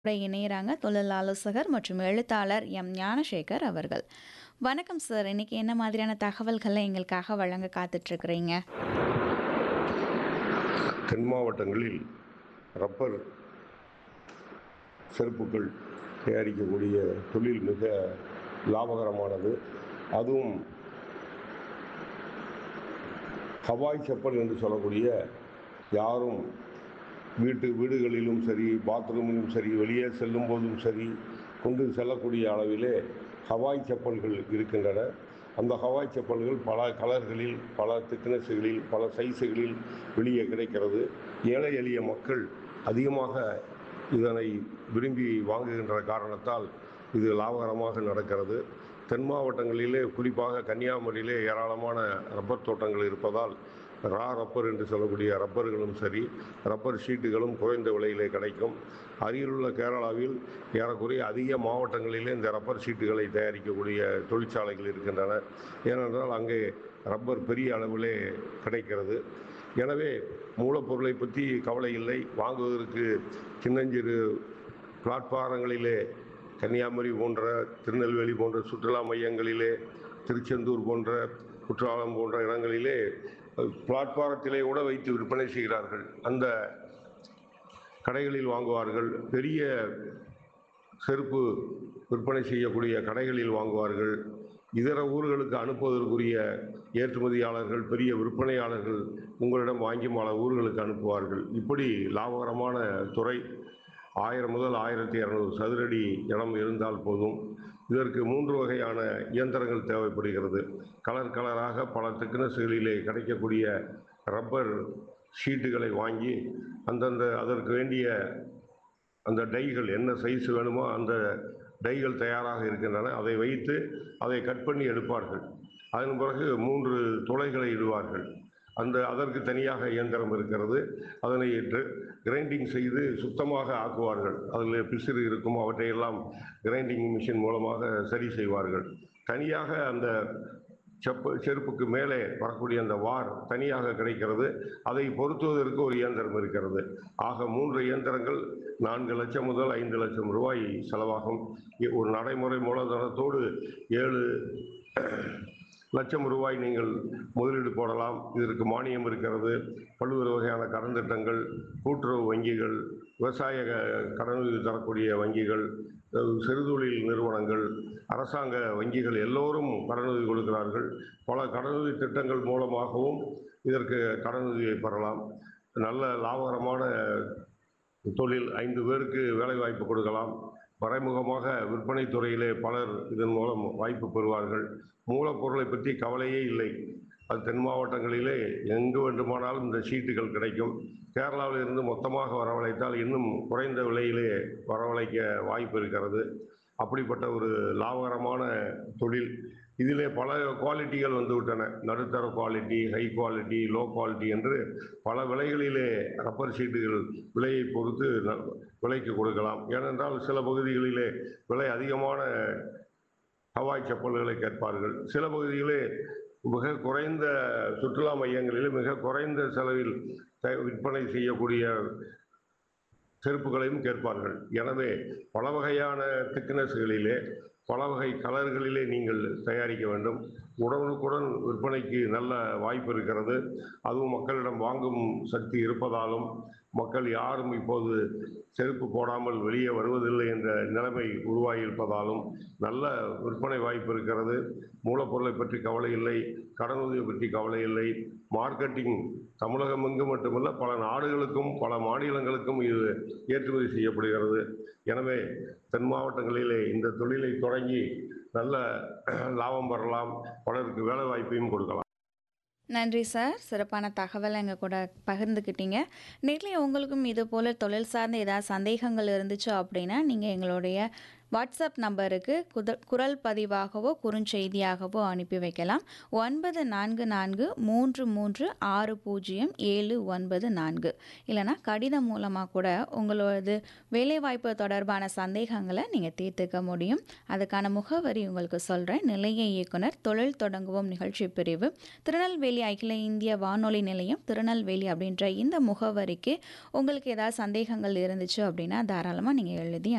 கூட இணையறாங்க தொழில் ஆலோசகர் மற்றும் எழுத்தாளர் எம் ஞானசேகர் அவர்கள் வணக்கம் சார் இன்னைக்கு என்ன மாதிரியான தகவல்களை எங்களுக்காக வழங்க காத்துட்டு இருக்கிறீங்க தென் மாவட்டங்களில் ரப்பர் செருப்புகள் தயாரிக்கக்கூடிய தொழில் மிக லாபகரமானது அதுவும் ஹவாய் செப்பல் என்று சொல்லக்கூடிய யாரும் வீட்டு வீடுகளிலும் சரி பாத்ரூமிலும் சரி வெளியே செல்லும் போதும் சரி கொண்டு செல்லக்கூடிய அளவிலே ஹவாய் செப்பல்கள் இருக்கின்றன அந்த ஹவாய் செப்பல்கள் பல கலர்களில் பல திக்னஸ்களில் பல சைஸுகளில் வெளியே கிடைக்கிறது ஏழை எளிய மக்கள் அதிகமாக இதனை விரும்பி வாங்குகின்ற காரணத்தால் இது லாபகரமாக நடக்கிறது தென் மாவட்டங்களிலே குறிப்பாக கன்னியாகுமரியிலே ஏராளமான ரப்பர் தோட்டங்கள் இருப்பதால் ரா ரப்பர் என்று சொல்லக்கூடிய ரப்பர்களும் சரி ரப்பர் ஷீட்டுகளும் குறைந்த விலையிலே கிடைக்கும் அருகிலுள்ள கேரளாவில் ஏறக்குறைய அதிக மாவட்டங்களிலே இந்த ரப்பர் ஷீட்டுகளை தயாரிக்கக்கூடிய தொழிற்சாலைகள் இருக்கின்றன ஏனென்றால் அங்கே ரப்பர் பெரிய அளவிலே கிடைக்கிறது எனவே மூலப்பொருளை பற்றி கவலை இல்லை வாங்குவதற்கு சின்னஞ்சிறு பிளாட்பாரங்களிலே கன்னியாகுமரி போன்ற திருநெல்வேலி போன்ற சுற்றுலா மையங்களிலே திருச்செந்தூர் போன்ற குற்றாலம் போன்ற இடங்களிலே பிளாட்பாரத்திலே கூட வைத்து விற்பனை செய்கிறார்கள் அந்த கடைகளில் வாங்குவார்கள் பெரிய செருப்பு விற்பனை செய்யக்கூடிய கடைகளில் வாங்குவார்கள் இதர ஊர்களுக்கு அனுப்புவதற்குரிய ஏற்றுமதியாளர்கள் பெரிய விற்பனையாளர்கள் உங்களிடம் வாங்கி பல ஊர்களுக்கு அனுப்புவார்கள் இப்படி லாபகரமான துறை ஆயிரம் முதல் ஆயிரத்தி இரநூறு சதுரடி இடம் இருந்தால் போதும் இதற்கு மூன்று வகையான இயந்திரங்கள் தேவைப்படுகிறது கலர் கலராக பல திக்னஸ்களிலே கிடைக்கக்கூடிய ரப்பர் ஷீட்டுகளை வாங்கி அந்தந்த அதற்கு வேண்டிய அந்த டைகள் என்ன சைஸ் வேணுமோ அந்த டைகள் தயாராக இருக்கின்றன அதை வைத்து அதை கட் பண்ணி எடுப்பார்கள் அதன் பிறகு மூன்று துளைகளை இடுவார்கள் அந்த அதற்கு தனியாக இயந்திரம் இருக்கிறது அதனை கிரைண்டிங் செய்து சுத்தமாக ஆக்குவார்கள் அதில் பிசிறு இருக்கும் அவற்றையெல்லாம் கிரைண்டிங் மிஷின் மூலமாக சரி செய்வார்கள் தனியாக அந்த செப்பு செருப்புக்கு மேலே வரக்கூடிய அந்த வார் தனியாக கிடைக்கிறது அதை பொருத்துவதற்கு ஒரு இயந்திரம் இருக்கிறது ஆக மூன்று இயந்திரங்கள் நான்கு லட்சம் முதல் ஐந்து லட்சம் ரூபாய் செலவாகும் ஒரு நடைமுறை மூலதனத்தோடு ஏழு லட்சம் ரூபாய் நீங்கள் முதலீடு போடலாம் இதற்கு மானியம் இருக்கிறது பல்வேறு வகையான கடன் திட்டங்கள் கூட்டுறவு வங்கிகள் விவசாய கடனுதவி தரக்கூடிய வங்கிகள் சிறுதொழில் நிறுவனங்கள் அரசாங்க வங்கிகள் எல்லோரும் கடனுதவி கொடுக்கிறார்கள் பல கடனுதவி திட்டங்கள் மூலமாகவும் இதற்கு கடனுதவியை பெறலாம் நல்ல லாபகரமான தொழில் ஐந்து பேருக்கு வேலைவாய்ப்பு கொடுக்கலாம் மறைமுகமாக விற்பனை துறையிலே பலர் இதன் மூலம் வாய்ப்பு பெறுவார்கள் மூலப்பொருளை பற்றி கவலையே இல்லை அது தென் மாவட்டங்களிலே எங்கு வேண்டுமானாலும் இந்த சீட்டுகள் கிடைக்கும் கேரளாவில் இருந்து மொத்தமாக வரவழைத்தால் இன்னும் குறைந்த விலையிலே வரவழைக்க வாய்ப்பு இருக்கிறது அப்படிப்பட்ட ஒரு லாபகரமான தொழில் இதிலே பல குவாலிட்டிகள் வந்துவிட்டன நடுத்தர quality high quality low quality என்று பல விலைகளிலே ரப்பர் ஷீட்டுகள் விலையை பொறுத்து விலைக்கு கொடுக்கலாம் ஏனென்றால் சில பகுதிகளிலே விலை அதிகமான ஹவாய் செப்பல்களை கேட்பார்கள் சில பகுதிகளே மிக குறைந்த சுற்றுலா மையங்களில் மிக குறைந்த செலவில் விற்பனை செய்யக்கூடிய செருப்புகளையும் கேட்பார்கள் எனவே பல வகையான திக்னஸ்களிலே பல வகை கலர்களிலே நீங்கள் தயாரிக்க வேண்டும் உடனுக்குடன் விற்பனைக்கு நல்ல வாய்ப்பு இருக்கிறது அதுவும் மக்களிடம் வாங்கும் சக்தி இருப்பதாலும் மக்கள் யாரும் இப்போது செருப்பு போடாமல் வெளியே வருவதில்லை என்ற நிலைமை உருவாகியிருப்பதாலும் நல்ல விற்பனை வாய்ப்பு இருக்கிறது மூலப்பொருளை பற்றி கவலை இல்லை கடனுதவி பற்றி கவலை இல்லை மார்க்கெட்டிங் தமிழகம் எங்கு மட்டுமல்ல பல நாடுகளுக்கும் பல மாநிலங்களுக்கும் இது ஏற்றுமதி செய்யப்படுகிறது எனவே தென் மாவட்டங்களிலே இந்த தொழிலை தொடங்கி நல்ல லாபம் பெறலாம் பலருக்கு வேலை வாய்ப்பையும் கொடுக்கலாம் நன்றி சார் சிறப்பான தகவலை எங்கள் கூட பகிர்ந்துக்கிட்டீங்க நேரில் உங்களுக்கும் இது போல் தொழில் சார்ந்த ஏதாவது சந்தேகங்கள் இருந்துச்சு அப்படின்னா நீங்கள் எங்களுடைய வாட்ஸ்அப் நம்பருக்கு குத குரல் பதிவாகவோ குறுஞ்செய்தியாகவோ அனுப்பி வைக்கலாம் ஒன்பது நான்கு நான்கு மூன்று மூன்று ஆறு பூஜ்ஜியம் ஏழு ஒன்பது நான்கு இல்லைனா கடிதம் மூலமாக கூட உங்களோடது வேலைவாய்ப்பு தொடர்பான சந்தேகங்களை நீங்கள் தீர்த்துக்க முடியும் அதுக்கான முகவரி உங்களுக்கு சொல்கிறேன் நிலைய இயக்குனர் தொழில் தொடங்குவோம் நிகழ்ச்சி பிரிவு திருநெல்வேலி அகில இந்திய வானொலி நிலையம் திருநெல்வேலி அப்படின்ற இந்த முகவரிக்கு உங்களுக்கு ஏதாவது சந்தேகங்கள் இருந்துச்சு அப்படின்னா தாராளமாக நீங்கள் எழுதி